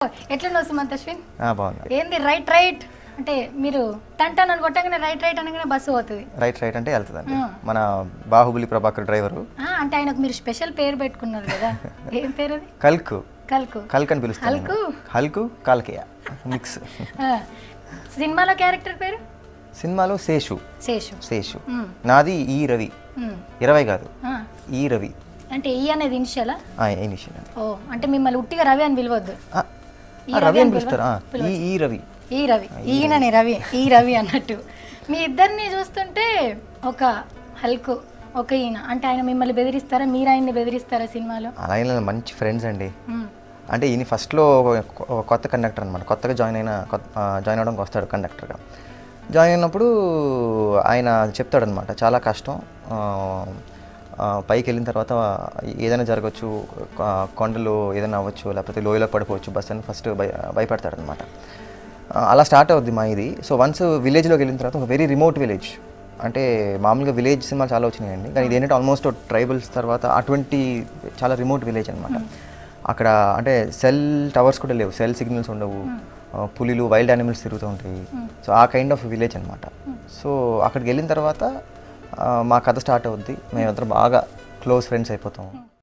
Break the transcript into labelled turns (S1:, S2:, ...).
S1: ఎట్లున్నావు సుమంత్ అశ్విన్
S2: ఆ, బాగుంది
S1: ఏంది రైట్ రైట్ అంటే మీరు టన్ టన్ అని కొట్టగానే రైట్ రైట్ అనగానే బస్సు పోతుంది
S2: రైట్ రైట్ అంటే వెళ్తుందండి
S1: ఆ.
S2: మన బాహుబలి ప్రభాకర్ డ్రైవరు
S1: ఆ, అంటే ఆయనకు మీరు స్పెషల్ పేరు పెట్టుకున్నారు కదా ఏం పేరు అది
S2: కల్క్
S1: కల్కు
S2: కల్క్ అని పిలుస్తాను
S1: హల్కు?
S2: నేను. హల్కు కాల్కేయ మిక్స్
S1: ఆ, సినిమాలో క్యారెక్టర్ పేరు
S2: సినిమాలో శేషు
S1: శేషు
S2: శేషు
S1: మ్,
S2: నాది ఈ రవి
S1: మ్,
S2: ఇరవై కాదు
S1: ఆ.
S2: ఈ రవి
S1: అంటే ఈ అనేది ఇనిషియలా
S2: ఆ, ఈ నిషయం అండి.
S1: ఓ అంటే మిమ్మల్ని ఉట్టిగా రవి అని పిలవద్దు
S2: ఆ,
S1: ఈ
S2: ఆ,
S1: రవి
S2: రవి
S1: అని
S2: అని పిలుస్తారు ఆ, ఈ ఈ రవి
S1: ఈ రవి ఈయనని రవి ఈ రవి అన్నట్టు మీ ఇద్దరిని చూస్తుంటే ఒక హల్కు ఒక ఈయన అంటే ఆయన మిమ్మల్ని బెదిరిస్తారా మీరు ఆయన్ని బెదిరిస్తారా సినిమాలో
S2: అలా అయినా మంచి ఫ్రెండ్స్ అండి
S1: మ్,
S2: అంటే ఈయన ఫస్ట్లో ఒక- ఒక కొత్త కండక్టర్ అనమాట కొత్తగా జాయిన్ అయిన కొత్త ఆ, జాయిన్ అవ్వడానికి వస్తాడు కండక్టర్గా జాయిన్ అయినప్పుడు ఆయన చెప్తాడనమాట చాలా కష్టం ఆ, ఆ, పైకి వెళ్ళిన తర్వాత ఏదైనా జరగచ్చు ఆ, కొండలు ఏదైనా అవ్వచ్చు లేకపోతే లోయలో పడిపోవచ్చు బస్ అని ఫస్ట్ భయ భయపడతాడనమాట ఆ, అలా స్టార్ట్ అవుద్ది మా ఇది సో వన్స్ విలేజ్లోకి వెళ్ళిన తర్వాత ఒక వెరీ రిమోట్ విలేజ్ అంటే మామూలుగా విలేజ్ సినిమాలు చాలా వచ్చినాయండి కానీ ఇది ఏంటంటే ఆల్మోస్ట్ ట్రైబల్స్ తర్వాత అటువంటి చాలా రిమోట్ విలేజ్ అనమాట అక్కడ అంటే సెల్ టవర్స్ కూడా లేవు సెల్ సిగ్నల్స్ ఉండవు ఆ, పులిలు వైల్డ్ యానిమల్స్ తిరుగుతూ ఉంటాయి సో ఆ కైండ్ ఆఫ్ విలేజ్ అనమాట సో అక్కడికి వెళ్ళిన తర్వాత ఆ, మా కథ స్టార్ట్ అవుద్ది మేమందరం బాగా క్లోజ్ ఫ్రెండ్స్ అయిపోతాం